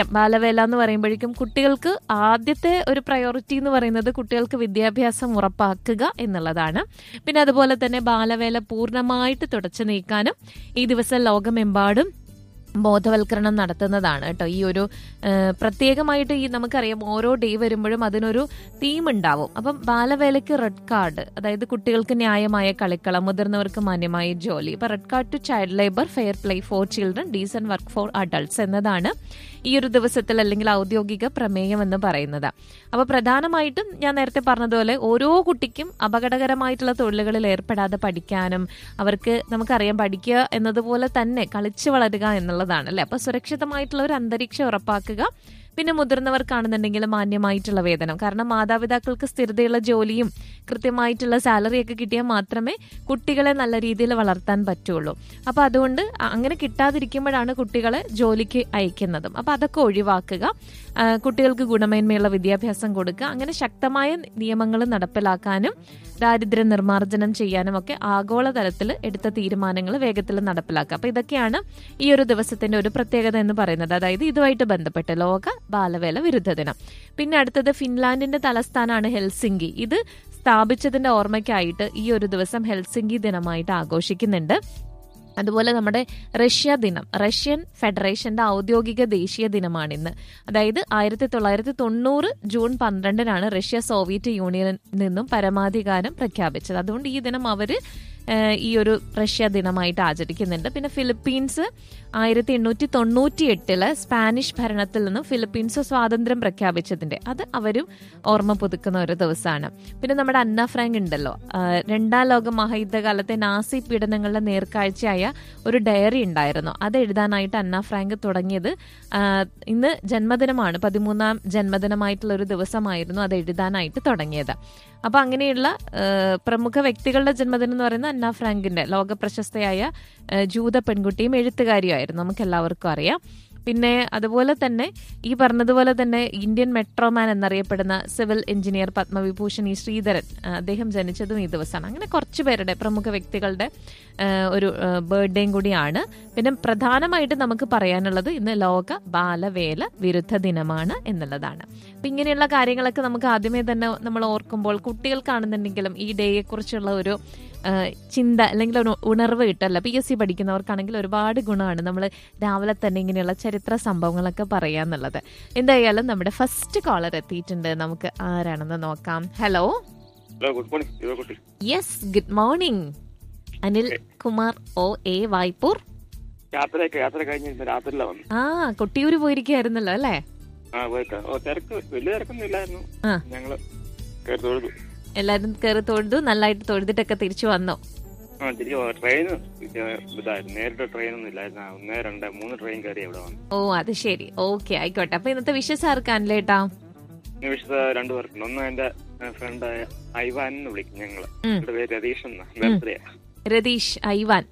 ഘട്ടം ബാലവേല എന്ന് പറയുമ്പോഴേക്കും കുട്ടികൾക്ക് ആദ്യത്തെ ഒരു പ്രയോറിറ്റി എന്ന് പറയുന്നത് കുട്ടികൾക്ക് വിദ്യാഭ്യാസം ഉറപ്പാക്കുക എന്നുള്ളതാണ് പിന്നെ അതുപോലെ തന്നെ ബാലവേല പൂർണ്ണമായിട്ട് തുടച്ചു നീക്കാനും ഈ ദിവസം ലോകമെമ്പാടും ബോധവൽക്കരണം നടത്തുന്നതാണ് കേട്ടോ ഈ ഒരു ഏഹ്, പ്രത്യേകമായിട്ട് ഈ നമുക്കറിയാം ഓരോ ഡേ വരുമ്പോഴും അതിനൊരു തീം ഉണ്ടാവും അപ്പം ബാലവേലയ്ക്ക് റെഡ് കാർഡ് അതായത് കുട്ടികൾക്ക് ന്യായമായ കളിക്കളം മുതിർന്നവർക്ക് മാന്യമായ ജോലി ഇപ്പൊ red card to child labour fair play for children decent work for adults എന്നതാണ് ഈ ഒരു ദിവസത്തിൽ അല്ലെങ്കിൽ ഔദ്യോഗിക പ്രമേയം എന്ന് പറയുന്നത് അപ്പൊ പ്രധാനമായിട്ടും ഞാൻ നേരത്തെ പറഞ്ഞതുപോലെ ഓരോ കുട്ടിക്കും അപകടകരമായിട്ടുള്ള തൊഴിലുകളിൽ ഏർപ്പെടാതെ പഠിക്കാനും അവർക്ക് നമുക്കറിയാം പഠിക്കുക എന്നതുപോലെ തന്നെ കളിച്ചു വളരുക എന്നുള്ളതാണ് അല്ലെ അപ്പൊ സുരക്ഷിതമായിട്ടുള്ള ഒരു അന്തരീക്ഷം ഉറപ്പാക്കുക പിന്നെ മുതിർന്നവർക്കാണെന്നുണ്ടെങ്കിൽ മാന്യമായിട്ടുള്ള വേതനം കാരണം മാതാപിതാക്കൾക്ക് സ്ഥിരതയുള്ള ജോലിയും കൃത്യമായിട്ടുള്ള സാലറി ഒക്കെ കിട്ടിയാൽ മാത്രമേ കുട്ടികളെ നല്ല രീതിയിൽ വളർത്താൻ പറ്റുള്ളൂ അപ്പൊ അതുകൊണ്ട് അ- അങ്ങനെ കിട്ടാതിരിക്കുമ്പോഴാണ് കുട്ടികളെ ജോലിക്ക് അയക്കുന്നതും അപ്പൊ അതൊക്കെ ഒഴിവാക്കുക ആ, കുട്ടികൾക്ക് ഗുണമേന്മയുള്ള വിദ്യാഭ്യാസം കൊടുക്കുക അങ്ങനെ ശക്തമായ നിയമങ്ങൾ നടപ്പിലാക്കാനും ദാരിദ്ര്യ നിർമ്മാർജ്ജനം ചെയ്യാനും ഒക്കെ ആഗോളതലത്തിൽ എടുത്ത തീരുമാനങ്ങൾ വേഗത്തിൽ നടപ്പിലാക്കുക അപ്പൊ ഇതൊക്കെയാണ് ഈ ഒരു ദിവസത്തിന്റെ ഒരു പ്രത്യേകത എന്ന് പറയുന്നത് അതായത് ഇതുമായിട്ട് ബന്ധപ്പെട്ട് ലോക ബാലവേല വിരുദ്ധ ദിനം പിന്നെ അടുത്തത് ഫിൻലാൻഡിന്റെ തലസ്ഥാനമാണ് ഹെൽസിങ്കി ഇത് സ്ഥാപിച്ചതിന്റെ ഓർമ്മയ്ക്കായിട്ട് ഈ ഒരു ദിവസം ഹെൽസിങ്കി ദിനമായിട്ട് ആഘോഷിക്കുന്നുണ്ട് അതുപോലെ നമ്മുടെ റഷ്യ ദിനം റഷ്യൻ ഫെഡറേഷന്റെ ഔദ്യോഗിക ദേശീയ ദിനമാണ് ഇന്ന് അതായത് ആയിരത്തി തൊള്ളായിരത്തി തൊണ്ണൂറ് ജൂൺ പന്ത്രണ്ടിനാണ് റഷ്യ സോവിയറ്റ് യൂണിയനിൽ നിന്നും പരമാധികാരം പ്രഖ്യാപിച്ചത് അതുകൊണ്ട് ഈ ദിനം അവര് ഏഹ്, ഈ ഒരു റഷ്യ ദിനമായിട്ട് ആചരിക്കുന്നുണ്ട് പിന്നെ ഫിലിപ്പീൻസ് ആയിരത്തി എണ്ണൂറ്റി തൊണ്ണൂറ്റി എട്ടില് സ്പാനിഷ് ഭരണത്തിൽ നിന്നും ഫിലിപ്പീൻസ് സ്വാതന്ത്ര്യം പ്രഖ്യാപിച്ചതിന്റെ അത് അവരും ഓർമ്മ പുതുക്കുന്ന ഒരു ദിവസമാണ് പിന്നെ നമ്മുടെ അന്ന ഫ്രാങ്ക് ഉണ്ടല്ലോ ആ, രണ്ടാം ലോക മഹായുദ്ധകാലത്തെ നാസി പീഡനങ്ങളുടെ നേർക്കാഴ്ചയായ ഒരു ഡയറി ഉണ്ടായിരുന്നു അത് എഴുതാനായിട്ട് അന്ന ഫ്രാങ്ക് തുടങ്ങിയത് ആ, ഇന്ന് ജന്മദിനമാണ് പതിമൂന്നാം ജന്മദിനമായിട്ടുള്ള ഒരു ദിവസമായിരുന്നു അത് എഴുതാനായിട്ട് തുടങ്ങിയത് അപ്പൊ അങ്ങനെയുള്ള ആ, പ്രമുഖ വ്യക്തികളുടെ ജന്മദിനം എന്ന് പറയുന്നത് അന്ന ഫ്രാങ്കിന്റെ ലോക പ്രശസ്തയായ ആ, ജൂത പെൺകുട്ടിയും എഴുത്തുകാരിയുമായിരുന്നു നമുക്ക് എല്ലാവർക്കും അറിയാം പിന്നെ അതുപോലെ തന്നെ ഈ പറഞ്ഞതുപോലെ തന്നെ ഇന്ത്യൻ മെട്രോമാൻ എന്നറിയപ്പെടുന്ന സിവിൽ എഞ്ചിനീയർ പത്മവിഭൂഷൺ ഈ ശ്രീധരൻ ആ, അദ്ദേഹം ജനിച്ചതും ഈ ദിവസമാണ് അങ്ങനെ കുറച്ച് പേരുടെ പ്രമുഖ വ്യക്തികളുടെ ആ, ഒരു ബർത്ത്ഡേയും കൂടിയാണ് പിന്നെ പ്രധാനമായിട്ട് നമുക്ക് പറയാനുള്ളത് ഇന്ന് ലോക ബാലവേല വിരുദ്ധ ദിനമാണ് എന്നുള്ളതാണ് അപ്പൊ ഇങ്ങനെയുള്ള കാര്യങ്ങളൊക്കെ നമുക്ക് ആദ്യമേ തന്നെ നമ്മൾ ഓർക്കുമ്പോൾ കുട്ടികൾക്കാണെന്നുണ്ടെങ്കിലും ഈ ഡേയെ കുറിച്ചുള്ള ഒരു ആ, ചിന്ത അല്ലെങ്കിൽ ഒരു ഉണർവ് കിട്ടല്ല പി എസ് സി പഠിക്കുന്നവർക്കാണെങ്കിൽ ഒരുപാട് ഗുണമാണ് നമ്മൾ രാവിലെ തന്നെ ഇങ്ങനെയുള്ള ചരിത്ര സംഭവങ്ങളൊക്കെ പറയാന്നുള്ളത് എന്തായാലും നമ്മുടെ ഫസ്റ്റ് കോളർ എത്തിയിട്ടുണ്ട് നമുക്ക് ആരാണെന്ന് നോക്കാം hello hello good morning Sivakutty yes good morning Anil Kumar ഒ എ വായ്പൂർ യാത്രയൊക്കെ യാത്ര കഴിഞ്ഞ് ഇന്ന് രാത്രിയില വന്നു ആ കൊട്ടിയൂര് പോയിരിക്കായിരുന്നല്ലോ അല്ലേ ആ പോയിക്കാം ഓ തിരക്ക് വലിയ തിരക്കൊന്നും ഇല്ലായിരുന്നു ആ. ഞങ്ങള് കയറി തൊഴുതു എല്ലാരും കയറി തൊഴുതു നല്ലതായിട്ട് തൊഴുതിട്ടൊക്കെ തിരിച്ചു വന്നു ആ തിരിച്ചു ട്രെയിൻ ഇതായിരുന്നു നേരിട്ട് ട്രെയിനൊന്നും ഇല്ലായിരുന്നു ആ, ഒന്ന് രണ്ട് മൂന്ന് ട്രെയിൻ കയറി ഇവിടെ വന്നു ഓ അത് ശരി ഓക്കെ ആയിക്കോട്ടെ അപ്പൊ ഇന്നത്തെ വിഷസ് ആർക്കാണല്ലേട്ടാ ഇന്ന് വിശദ രണ്ടു പേർക്കുണ്ട് ഒന്ന് എന്റെ ഫ്രണ്ട് ഐവാൻ എന്ന് വിളിക്കും ഞങ്ങള് ഉം. എന്റെ പേര് രതീഷ് എന്ന ബർത്ത്ഡേ രതീഷ് ഐവാൻ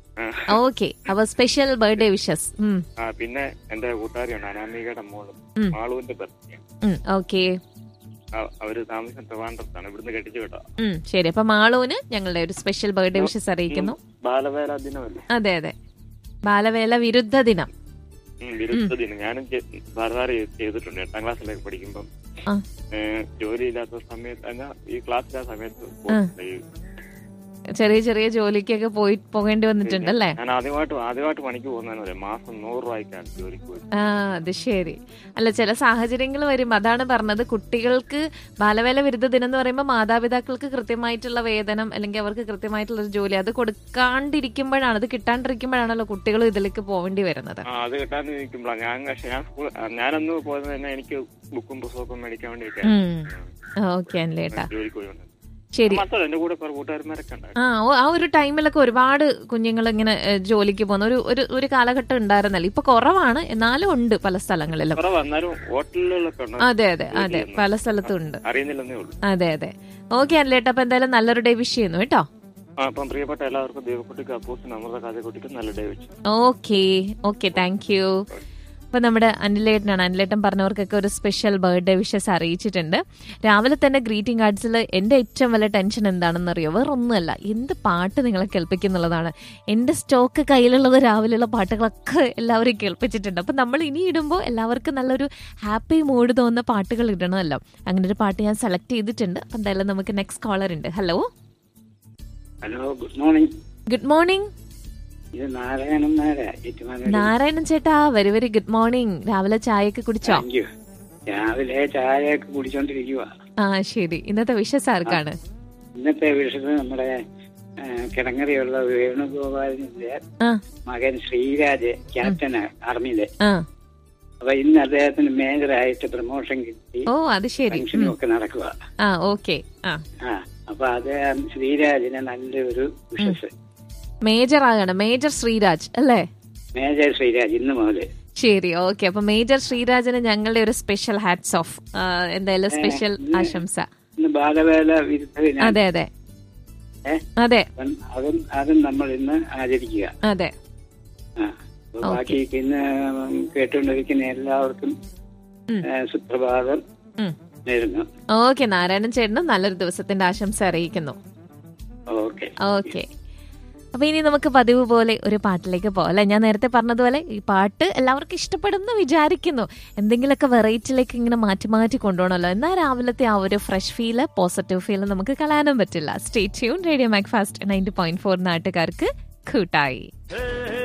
ഓക്കെ അപ്പൊ സ്പെഷ്യൽ ബർത്ത്ഡേ വിഷസ് ആ പിന്നെ എന്റെ കൂട്ടുകാരിയുണ്ട് അനാമികയുടെ മോളും ഉം. മാളുവിന്റെ ബർത്ത്ഡേ ഓക്കെ അവര് താമസം ട്രിവാൻഡ്രത്താണ് ഇവിടുന്ന് കെട്ടിച്ചു കേട്ടോ ശരി അപ്പൊ മാളൂന് ഞങ്ങളുടെ ഒരു സ്പെഷ്യൽ ബർത്ത്ഡേ വിഷസ് അറിയിക്കുന്നു ബാലവേല ദിനമല്ലേ അതെ അതെ ബാലവേല വിരുദ്ധ ദിനം ഉം, വിരുദ്ധ ദിനം ഞാനും സാധാരണ ചെയ്തിട്ടുണ്ട് എട്ടാം ക്ലാസ്സിലൊക്കെ പഠിക്കുമ്പം ആ. ഏഹ്, ജോലിയില്ലാത്ത സമയത്ത് എന്നാ ഈ ക്ലാസ്സില്ലാത്ത സമയത്ത് പോയിട്ടുണ്ട്. ഈ ചെറിയ ചെറിയ ജോലിക്കൊക്കെ പോയി പോകേണ്ടി വന്നിട്ടുണ്ട് അല്ലേ ഞാൻ ആദ്യമായിട്ട് ആദ്യമായിട്ട് പണിക്ക് പോകുന്നതെന്ന് പറയാം മാസം നൂറ് രൂപയ്ക്കാണ് ജോലിക്ക് പോയി ആ അത് ശരി അല്ല ചില സാഹചര്യങ്ങൾ വരും അതാണ് പറഞ്ഞത് കുട്ടികൾക്ക് ബാലവേല വിരുദ്ധ ദിനം എന്ന് പറയുമ്പോൾ മാതാപിതാക്കൾക്ക് കൃത്യമായിട്ടുള്ള വേതനം അല്ലെങ്കിൽ അവർക്ക് കൃത്യമായിട്ടുള്ള ഒരു ജോലി അത് കൊടുക്കാണ്ടിരിക്കുമ്പോഴാണ് അത് കിട്ടാണ്ടിരിക്കുമ്പോഴാണല്ലോ കുട്ടികൾ ഇതിലേക്ക് പോവേണ്ടി വരുന്നത് ആ അത് കിട്ടാൻ നിൽക്കുമ്പോഴാണ് ഞാൻ പക്ഷെ ഞാൻ സ്കൂൾ ഞാനന്ന് പോയത് തന്നെ എനിക്ക് ബുക്കും പുസ്തകവും മേടിക്കാൻ വേണ്ടിയൊക്കെ ഓക്കെ അല്ലേട്ടാ ജോലിക്ക് പോയി വന്നത്. ശരി മാത്രമല്ല എന്റെ കൂടെ കുറെ കൂട്ടുകാരന്മാരൊക്കെ ഉണ്ടായിരുന്നു ആ ഓ- ആ ഒരു ടൈമിലൊക്കെ ഒരുപാട് കുഞ്ഞുങ്ങൾ ഇങ്ങനെ ഏ, ജോലിക്ക് പോകുന്ന ഒരു ഒരു ഒരു കാലഘട്ടം ഉണ്ടായിരുന്നല്ലോ ഇപ്പൊ കുറവാണ് എന്നാലും ഉണ്ട് പല സ്ഥലങ്ങളിലും കുറെ വന്നാലും ഹോട്ടലുകളിലൊക്കെ ഉണ്ട് അതെ അതെ അതെ പല സ്ഥലത്തും ഉണ്ട് അറിയുന്നില്ലെന്നേ ഉള്ളൂ അതെ അതെ ഓക്കെ അല്ലേട്ടാ അപ്പൊ എന്തായാലും നല്ലൊരു ഡേ വിഷ് ചെയ്യുന്നു കേട്ടോ ആ അപ്പം പ്രിയപ്പെട്ട എല്ലാവർക്കും ദേവക്കുട്ടിക്ക് അപ്പൂസിന് അമൃത കാജക്കുട്ടിക്കും നല്ല ഡേ വെച്ചു ഓക്കെ ഓക്കെ താങ്ക് യു അപ്പൊ നമ്മുടെ അനിലേട്ടനാണ് അനിലേട്ടൻ പറഞ്ഞവർക്കൊക്കെ ഒരു സ്പെഷ്യൽ ബർത്ത്ഡേ വിഷസ് അറിയിച്ചിട്ടുണ്ട് രാവിലെ തന്നെ ഗ്രീറ്റിംഗ് കാർഡ്സിൽ എൻ്റെ ഏറ്റവും വലിയ ടെൻഷൻ എന്താണെന്ന് അറിയോ വേറെ ഒന്നുമല്ല എന്ത് പാട്ട് നിങ്ങളെ കേൾപ്പിക്കുന്നുള്ളതാണ് എൻ്റെ സ്റ്റോക്ക് കയ്യിലുള്ളത് രാവിലെയുള്ള പാട്ടുകളൊക്കെ എല്ലാവരും കേൾപ്പിച്ചിട്ടുണ്ട് അപ്പൊ നമ്മൾ ഇനി ഇടുമ്പോൾ എല്ലാവർക്കും നല്ലൊരു ഹാപ്പി മൂഡ് തോന്നുന്ന പാട്ടുകൾ ഇടണമല്ലോ അങ്ങനെ ഒരു പാട്ട് ഞാൻ സെലക്ട് ചെയ്തിട്ടുണ്ട് അപ്പൊ എന്തായാലും നമുക്ക് നെക്സ്റ്റ് കോളർ ഉണ്ട് hello hello good morning good morning ഇത് നാരായണൻ നാരാ ഏറ്റുമാനൂര് നാരായണൻ ചേട്ടാ വെരി വെരി ഗുഡ് മോർണിംഗ് രാവിലെ ചായയൊക്കെ കുടിച്ചോ താങ്ക് യു രാവിലെ ചായയൊക്കെ കുടിച്ചോണ്ടിരിക്കുക ആ ശരി ഇന്നത്തെ വിഷസ് ആർക്കാണ് ഇന്നത്തെ വിഷയം നമ്മുടെ ആ, കിടങ്ങറിയുള്ള വേണുഗോപാലിന്റെ ആ മകൻ ശ്രീരാജ് ക്യാപ്റ്റന് ആർമിയിലെ ആ അപ്പൊ ഇന്ന് അദ്ദേഹത്തിന് മേജറായിട്ട് പ്രൊമോഷൻ കിട്ടി ഓ അത് ശരി ഫംഗ്ഷനും ഒക്കെ നടക്കുക ആ ഓക്കെ ആ ആ അപ്പൊ അത് ശ്രീരാജിന് നല്ലൊരു വിഷസ് മേജർ ആകണം മേജർ ശ്രീരാജ് അല്ലേ മേജർ ശ്രീരാജ് ഇന്ന് മുതല് ശരി ഓക്കെ അപ്പൊ മേജർ ശ്രീരാജിന് ഞങ്ങളുടെ ഒരു സ്പെഷ്യൽ ഹാറ്റ്സ് ഓഫ് എന്തായാലും സ്പെഷ്യൽ ആശംസ ഇന്ന് ബാലവേല വിരുദ്ധ ദിനം. അതെ അതെ ഏ? അതെ അപ്പം അതും അതും നമ്മൾ ഇന്ന് ആചരിക്കുക അതെ ആ. അപ്പൊ ബാക്കി ഇന്ന് കേട്ടുകൊണ്ടിരിക്കുന്ന എല്ലാവർക്കും ഉം. ഏ, സുപ്രഭാതം ഉം. നേരുന്നു ഓക്കെ നാരായണൻ ചേട്ടനും നല്ലൊരു ദിവസത്തിന്റെ ആശംസ അറിയിക്കുന്നു ഓക്കെ ഓക്കെ അപ്പൊ ഇനി നമുക്ക് പതിവ് പോലെ ഒരു പാട്ടിലേക്ക് പോകാം അല്ലെ ഞാൻ നേരത്തെ പറഞ്ഞതുപോലെ ഈ പാട്ട് എല്ലാവർക്കും ഇഷ്ടപ്പെടുന്നു വിചാരിക്കുന്നു എന്തെങ്കിലുമൊക്കെ വെറൈറ്റിയിലേക്ക് ഇങ്ങനെ മാറ്റി മാറ്റി കൊണ്ടുപോകണമല്ലോ എന്നാൽ രാവിലത്തെ ആ ഒരു ഫ്രഷ് ഫീല് പോസിറ്റീവ് ഫീല് നമുക്ക് കളയാനും പറ്റില്ല stay tune radio MACFAST ninety point four നാട്ടുകാർക്ക് കൂട്ടായി Hey!